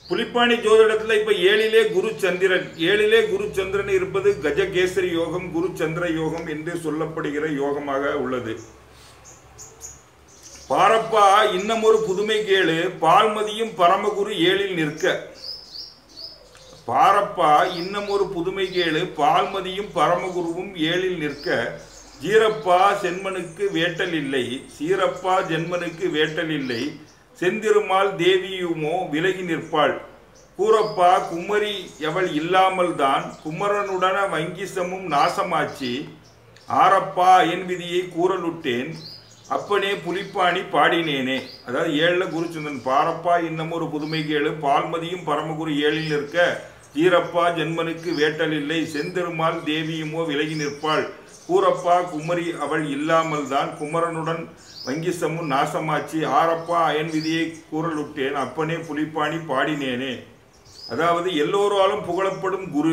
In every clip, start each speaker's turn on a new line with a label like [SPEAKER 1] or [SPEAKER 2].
[SPEAKER 1] புலிப்பாணி ஜோதிடத்துல இப்ப ஏழிலே குரு சந்திரன் ஏழிலே குரு சந்திரன் இருப்பது கஜகேசரி யோகம் குரு சந்திர யோகம் என்று சொல்லப்படுகிற யோகமாக உள்ளது பாரப்பா இன்னும் ஒரு புதுமை கேளு பால்மதியும் பரமகுரு ஏழில் நிற்க பாரப்பா இன்னும் ஒரு புதுமை கேளு பால்மதியும் பரமகுருவும் ஏழில் நிற்க ஜீரப்பா சென்மனுக்கு வேட்டல் இல்லை சீரப்பா ஜென்மனுக்கு வேட்டல் இல்லை செந்திருமால் தேவியுமோ விலகி நிற்பாள் கூரப்பா குமரி எவள் இல்லாமல் தான் குமரனுடன வங்கிசமும் நாசமாச்சு ஆரப்பா என் விதியை கூறலுட்டேன் அப்பனே புலிப்பாணி பாடினேனே அதாவது ஏழில் குருச்சந்திரன் பாரப்பா இன்னும் ஒரு புதுமை கேளு பால்மதியும் பரமகுரு ஏழில் இருக்க ஈரப்பா ஜென்மனுக்கு வேட்டல் இல்லை செந்திருமால் தேவியுமோ விலகி நிற்பாள் கூரப்பா குமரி அவள் இல்லாமல் தான் குமரனுடன் வங்கிசமும் நாசமாச்சு ஆரப்பா அயன் விதியை கூறலுட்டேன் அப்பனே புலிப்பாணி பாடினேனே அதாவது எல்லோராலும் புகழப்படும் குரு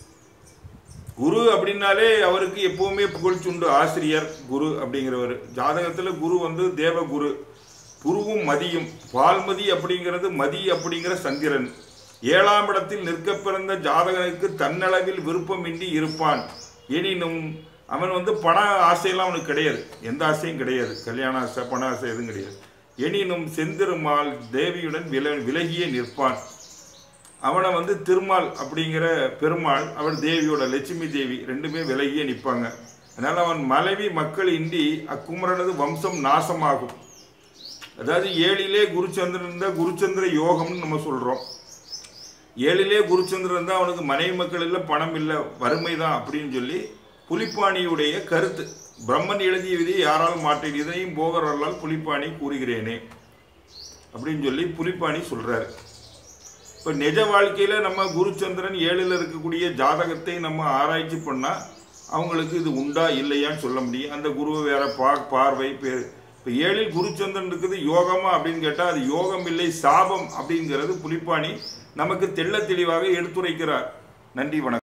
[SPEAKER 1] குரு அப்படின்னாலே அவருக்கு எப்பவுமே புகழ்ச்சுண்டு ஆசிரியர் குரு அப்படிங்கிறவர் ஜாதகத்தில் குரு வந்து தேவ குரு குருவும் மதியும் பால்மதி அப்படிங்கிறது மதி அப்படிங்கிற சந்திரன் ஏழாம் இடத்தில் நிற்க பிறந்த ஜாதகனுக்கு தன்னளவில் விருப்பமின்றி இருப்பான் எனினும் அவன் வந்து பண ஆசையெல்லாம் அவனுக்கு கிடையாது எந்த ஆசையும் கிடையாது கல்யாண ஆசை பண ஆசை எதுவும் கிடையாது எனினும் செந்திருமால் தேவியுடன் வில விலகியே நிற்பான் அவனை வந்து திருமால் அப்படிங்கிற பெருமாள் அவன் தேவியோட லட்சுமி தேவி ரெண்டுமே விலகியே நிற்பாங்க அதனால அவன் மனைவி மக்கள் இன்றி அக்குமரனது வம்சம் நாசமாகும் அதாவது ஏழிலே குருச்சந்திரன் இருந்தால் குருச்சந்திர யோகம்னு நம்ம சொல்கிறோம் ஏழிலே குருச்சந்திரன் இருந்தால் அவனுக்கு மனைவி மக்கள் இல்லை பணம் இல்லை வறுமை தான் அப்படின்னு சொல்லி புலிப்பாணியுடைய கருத்து பிரம்மன் எழுதிய விதி யாராலும் மாட்டேன் இதனையும் போகரல்லால் புலிப்பாணி கூறுகிறேனே அப்படின்னு சொல்லி புலிப்பாணி சொல்றாரு இப்போ நிஜ வாழ்க்கையில் நம்ம குருச்சந்திரன் ஏழில் இருக்கக்கூடிய ஜாதகத்தை நம்ம ஆராய்ச்சி பண்ணால் அவங்களுக்கு இது உண்டா இல்லையான்னு சொல்ல முடியும் அந்த குருவை வேற பா பார்வை பேர் இப்போ ஏழில் குருச்சந்திரன் இருக்குது யோகமா அப்படின்னு கேட்டால் அது யோகம் இல்லை சாபம் அப்படிங்கிறது புலிப்பாணி நமக்கு தெள்ள தெளிவாக எடுத்துரைக்கிறார் நன்றி வணக்கம்